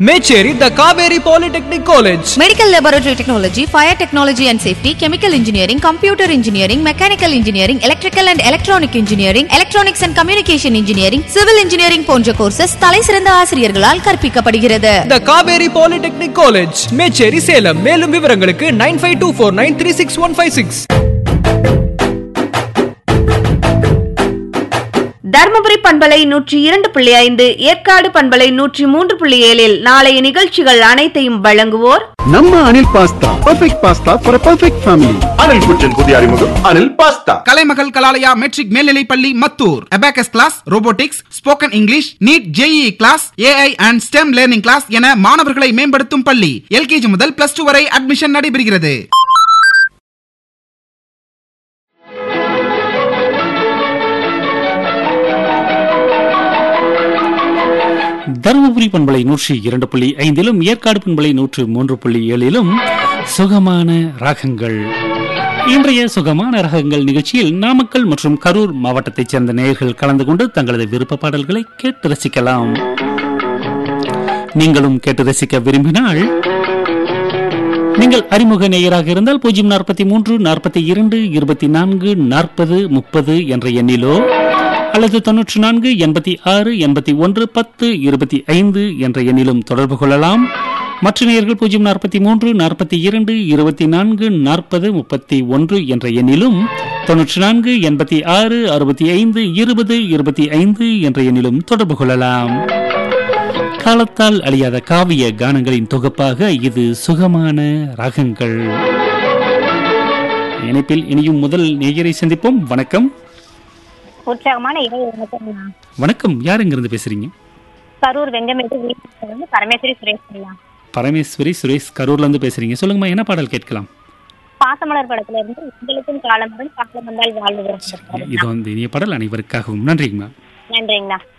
Mecheri the Kaveri polytechnic college Medical Laboratory Technology, Fire Technology and Safety, Chemical Engineering, Computer Engineering, Mechanical Engineering, Electrical and Electronic Engineering, Electronics and Communication Engineering, Civil Engineering போன்ற courses தலைசிறந்த ஆசிரியர்களால் கற்பிக்கப்படுகிறது the Kaveri polytechnic college Mecheri Salem மேலும் விவரங்களுக்கு nine five two four nine three six one five six Dharmapuri பண்பலை நூற்றி இரண்டு புள்ளி ஐந்து ஏற்காடு பண்பலை நூற்றி மூன்று புள்ளி ஏழில் நாளைய நிகழ்ச்சிகள் அனைத்தையும் வழங்குவோர் ನಮ್ಮ Anil pasta perfect pasta for perfect family Anil kitchen புதிய அறிமுகம் அனில் பாஸ்தா கலைமகள் கலாலயா மெட்ரிக் மேல்நிலைப் பள்ளி Mathur abacus class robotics spoken English NEET JEE class AI and STEM learning class என மாணவர்களை மேம்படுத்தும் பள்ளி எல்கேஜி முதல் பிளஸ் டூ வரை அட்மிஷன் நடைபெறுகிறது தருமபுரி பண்பலை நூற்றி இரண்டு புள்ளி ஐந்திலும் ஏற்காடு பண்பலை நூற்று மூன்று புள்ளி ஏழிலும் சுகமான ராகங்கள் இன்றைய சுகமான ராகங்கள் நிகழ்ச்சியில் நாமக்கல் மற்றும் கரூர் மாவட்டத்தைச் சேர்ந்த நேயர்கள் கலந்து கொண்டு தங்களது விருப்ப பாடல்களை கேட்டு ரசிக்கலாம் நீங்களும் கேட்டு ரசிக்க விரும்பினால் நீங்கள் அறிமுக நேயராக இருந்தால் பூஜ்ஜியம் நாற்பத்தி மூன்று நாற்பத்தி இரண்டு இருபத்தி நான்கு நாற்பது முப்பது என்ற எண்ணிலோ அல்லது தொன்னூற்றி நான்கு எண்பத்தி ஆறு எண்பத்தி ஒன்று பத்து இருபத்தி ஐந்து என்ற எண்ணிலும் தொடர்பு கொள்ளலாம் மற்ற நேயர்கள் பூஜ்ஜியம் நாற்பத்தி மூன்று நாற்பத்தி இரண்டு இருபத்தி நான்கு நாற்பது முப்பத்தி ஒன்று என்ற எண்ணிலும் தொன்னூற்றி நான்கு எண்பத்தி ஆறு அறுபத்தி ஐந்து இருபது இருபத்தி ஐந்து என்ற எண்ணிலும் தொடர்பு கொள்ளலாம் காலத்தால் அழியாத காவிய கானங்களின் தொகுப்பாக இது சுகமான ராகங்கள் இணைப்பில் இனியும் முதல் நேயரை சந்திப்போம் வணக்கம் உற்சாகமான இரவு வணக்கம்ண்ணா வணக்கம் யார் இங்கிருந்து பேசுறீங்க கரூர் வெங்கமேட்டு வீட்டுல இருந்து பரமேஸ்வரி சுரேஷ் அண்ணா பரமேஸ்வரி சுரேஷ் கரூர்ல இருந்து பேசுறீங்க சொல்லுங்கம்மா என்ன பாடல் கேட்கலாம் பாசமலர் படத்துல இருந்து உங்களுக்கும் காலமுடன் காலம் வந்தால் வாழ்வுகிறோம் இது வந்து இனிய பாடல் அனைவருக்காகவும் நன்றிங்கம்மா நன்றிங்கண்ணா